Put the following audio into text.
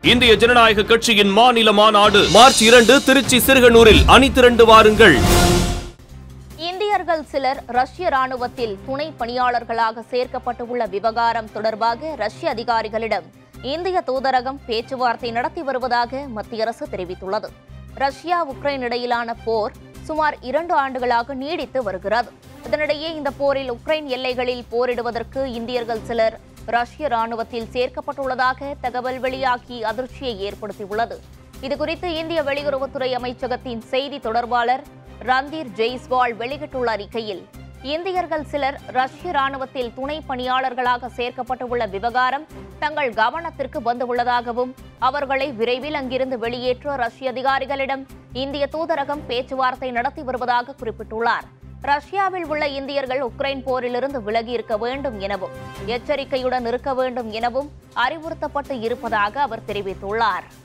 இந்திய ஜனநாயக கட்சியின் மாநில மாநாடு மார்ச் இரண்டு திருச்சி சிறுகனூரில் அணி திரண்டு வாருங்கள் இந்தியர்கள் சிலர் ரஷ்ய ராணுவத்தில் துணை பணியாளர்களாக சேர்க்கப்பட்டுள்ள விவகாரம் தொடர்பாக ரஷ்ய அதிகாரிகளிடம் இந்திய தூதரகம் பேச்சுவார்த்தை நடத்தி வருவதாக மத்திய அரசு தெரிவித்துள்ளது ரஷ்யா உக்ரைன் இடையிலான போர் சுமார் இரண்டு ஆண்டுகளாக நீடித்து வருகிறது இதனிடையே இந்த போரில் உக்ரைன் எல்லைகளில் போரிடுவதற்கு இந்தியர்கள் சிலர் ரஷ்ய ராணுவத்தில் சேர்க்கப்பட்டுள்ளதாக தகவல் வெளியாகி அதிர்ச்சியை ஏற்படுத்தியுள்ளது இதுகுறித்து இந்திய வெளியுறவுத்துறை அமைச்சகத்தின் செய்தி தொடர்பாளர் ரந்தீர் ஜெய்ஸ்வால் வெளியிட்டுள்ள அறிக்கையில் இந்தியர்கள் சிலர் ரஷ்ய ராணுவத்தில் துணை பணியாளர்களாக சேர்க்கப்பட்டுள்ள விவகாரம் தங்கள் கவனத்திற்கு வந்துள்ளதாகவும் அவர்களை விரைவில் அங்கிருந்து வெளியேற்ற ரஷ்ய அதிகாரிகளிடம் இந்திய தூதரகம் பேச்சுவார்த்தை நடத்தி வருவதாக குறிப்பிட்டுள்ளார் ரஷ்யாவில் உள்ள இந்தியர்கள் உக்ரைன் போரிலிருந்து விலகி இருக்க வேண்டும் எனவும் எச்சரிக்கையுடன் இருக்க வேண்டும் எனவும் அறிவுறுத்தப்பட்டு இருப்பதாக அவர் தெரிவித்துள்ளார்